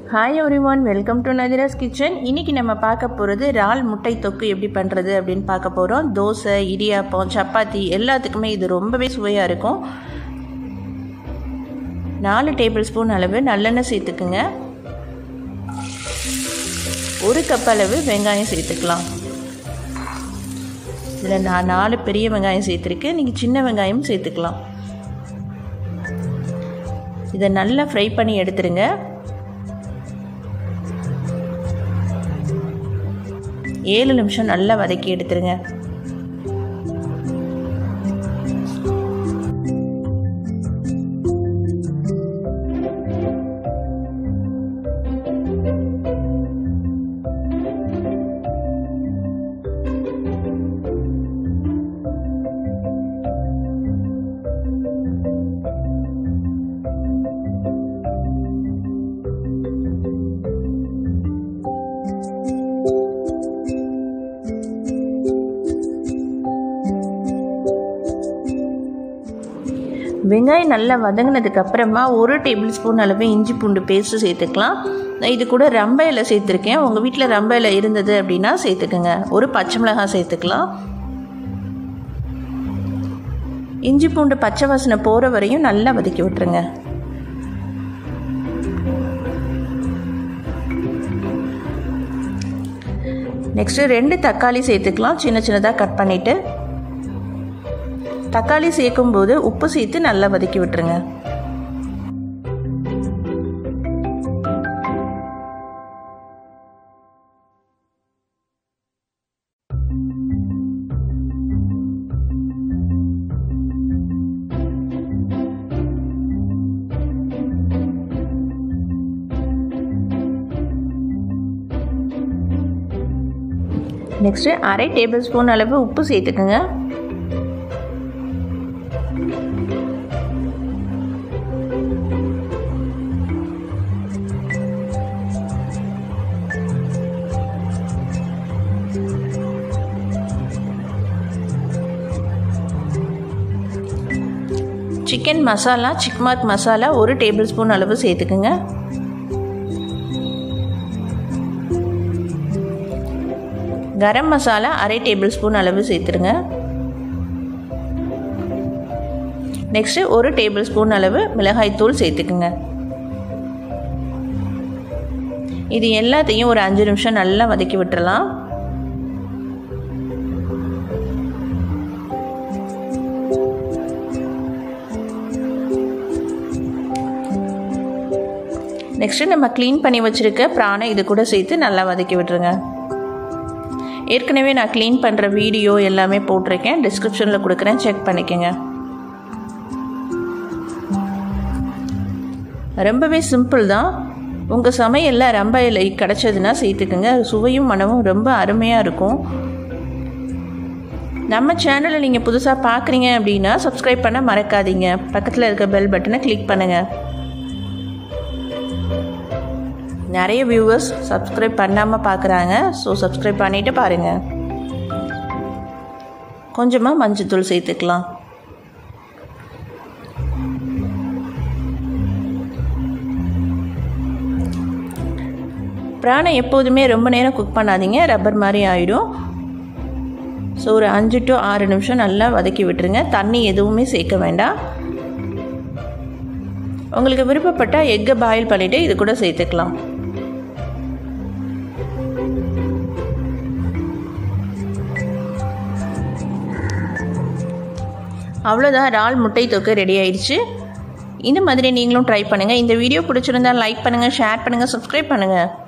hi everyone welcome to Nathira's kitchen இன்றைக்கி நம்ம பார்க்க போகிறது இறால் முட்டை தொக்கு எப்படி பண்ணுறது அப்படின்னு பார்க்க போகிறோம் தோசை இடியாப்பம் சப்பாத்தி எல்லாத்துக்குமே இது ரொம்பவே சுவையாக இருக்கும் நாலு டேபிள் ஸ்பூன் அளவு நல்லெண்ணெய் சேர்த்துக்குங்க ஒரு கப் அளவு வெங்காயம் சேர்த்துக்கலாம் இதில் நான் நாலு பெரிய வெங்காயம் சேர்த்துருக்கேன் நீங்கள் சின்ன வெங்காயம் சேர்த்துக்கலாம் இதை நல்லா ஃப்ரை பண்ணி எடுத்துருங்க ஏழு நிமிஷம் நல்லா வதக்கி எடுத்துருங்க வெங்காயம் நல்லா வதங்கினதுக்கு அப்புறமா ஒரு டேபிள் ஸ்பூன் அளவு இஞ்சி பூண்டு பேஸ்ட்டு சேர்த்துக்கலாம் நான் இது கூட ரம்ப இலை சேர்த்துருக்கேன் உங்கள் வீட்டில் ரம்ப இலை இருந்தது அப்படின்னா சேர்த்துக்குங்க ஒரு பச்சை மிளகாய் சேர்த்துக்கலாம் இஞ்சி பூண்டு பச்சை வாசனை போகிற வரையும் நல்லா வதக்கி விட்டுருங்க நெக்ஸ்ட்டு ரெண்டு தக்காளி சேர்த்துக்கலாம் சின்ன சின்னதாக கட் பண்ணிவிட்டு தக்காளி சேர்க்கும் போது உப்பு சேர்த்து நல்லா வதக்கி விட்டுருங்க நெக்ஸ்ட்டு அரை டேபிள் ஸ்பூன் அளவு உப்பு சேர்த்துக்குங்க சிக்கன் மசாலா சிக்மாக் மசாலா ஒரு டேபிள் ஸ்பூன் அளவு சேர்த்துக்குங்க கரம் மசாலா அரை டேபிள் ஸ்பூன் அளவு சேர்த்துருங்க நெக்ஸ்ட்டு ஒரு டேபிள் ஸ்பூன் அளவு மிளகாய்த்தூள் சேர்த்துக்குங்க இது எல்லாத்தையும் ஒரு அஞ்சு நிமிஷம் நல்லா வதக்கி விட்டுறலாம் நெக்ஸ்ட்டு நம்ம க்ளீன் பண்ணி வச்சுருக்க ப்ரானை இது கூட சேர்த்து நல்லா வதக்கி விட்டுருங்க ஏற்கனவே நான் க்ளீன் பண்ணுற வீடியோ எல்லாமே போட்டிருக்கேன் டிஸ்கிரிப்ஷனில் கொடுக்குறேன் செக் பண்ணிக்கோங்க ரொம்பவே சிம்பிள் தான் உங்கள் சமையலில் ரொம்ப இலை கிடச்சதுன்னா சேர்த்துக்குங்க சுவையும் மனமும் ரொம்ப அருமையாக இருக்கும் நம்ம சேனலை நீங்கள் புதுசாக பார்க்குறீங்க அப்படின்னா சப்ஸ்கிரைப் பண்ண மறக்காதீங்க பக்கத்தில் இருக்க பெல் பட்டனை கிளிக் பண்ணுங்கள் நிறைய வியூவர்ஸ் சப்ஸ்கிரைப் பண்ணாமல் பார்க்குறாங்க ஸோ சப்ஸ்கிரைப் பண்ணிவிட்டு பாருங்கள் கொஞ்சமாக மஞ்சத்தூள் சேர்த்துக்கலாம் பிராணை எப்போதுமே ரொம்ப நேரம் குக் பண்ணாதீங்க ரப்பர் மாதிரி ஆயிடும் ஸோ ஒரு அஞ்சு டு ஆறு நிமிஷம் நல்லா வதக்கி விட்டுருங்க தண்ணி எதுவுமே சேர்க்க வேண்டாம் உங்களுக்கு விருப்பப்பட்டால் எக்கை பாயில் பண்ணிவிட்டு இது கூட சேர்த்துக்கலாம் அவ்வளோதான் இறால் முட்டை தொக்கு ரெடி ஆயிடுச்சு இந்த மாதிரி நீங்களும் ட்ரை பண்ணுங்கள் இந்த வீடியோ பிடிச்சிருந்தா லைக் பண்ணுங்கள் ஷேர் பண்ணுங்கள் சப்ஸ்கிரைப் பண்ணுங்கள்